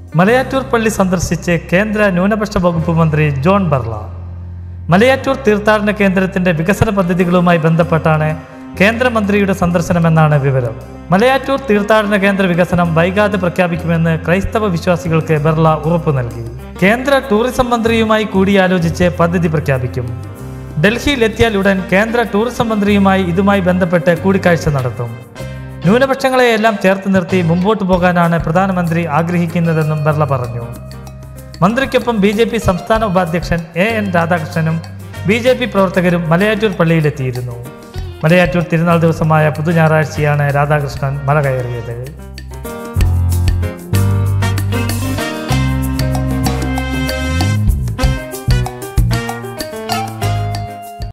മലയാറ്റൂർ പള്ളി സന്ദർശിച്ച് കേന്ദ്ര ന്യൂനപക്ഷ വകുപ്പ് മന്ത്രി ജോൺ ബർള മലയാറ്റൂർ തീർത്ഥാടന കേന്ദ്രത്തിന്റെ വികസന പദ്ധതികളുമായി ബന്ധപ്പെട്ടാണ് കേന്ദ്രമന്ത്രിയുടെ സന്ദർശനമെന്നാണ് വിവരം മലയാറ്റൂർ തീർത്ഥാടന കേന്ദ്ര വികസനം വൈകാതെ പ്രഖ്യാപിക്കുമെന്ന് ക്രൈസ്തവ വിശ്വാസികൾക്ക് ബെർള ഉറപ്പു നൽകി കേന്ദ്ര ടൂറിസം മന്ത്രിയുമായി കൂടിയാലോചിച്ച് പദ്ധതി പ്രഖ്യാപിക്കും ഡൽഹിയിലെത്തിയാൽ ഉടൻ കേന്ദ്ര ടൂറിസം മന്ത്രിയുമായി ഇതുമായി ബന്ധപ്പെട്ട് കൂടിക്കാഴ്ച നടത്തും ന്യൂനപക്ഷങ്ങളെയെല്ലാം ചേർത്ത് നിർത്തി മുമ്പോട്ട് പോകാനാണ് പ്രധാനമന്ത്രി ആഗ്രഹിക്കുന്നതെന്നും ബെർള പറഞ്ഞു മന്ത്രിക്കൊപ്പം ബി ജെ പി സംസ്ഥാന ഉപാധ്യക്ഷൻ എ എൻ രാധാകൃഷ്ണനും ബി ജെ പി പ്രവർത്തകരും മലയാറ്റൂർ പള്ളിയിലെത്തിയിരുന്നു മലയാറ്റൂർ തിരുനാൾ ദിവസമായ പുതു ഞായറാഴ്ചയാണ് രാധാകൃഷ്ണൻ മല കയറിയത്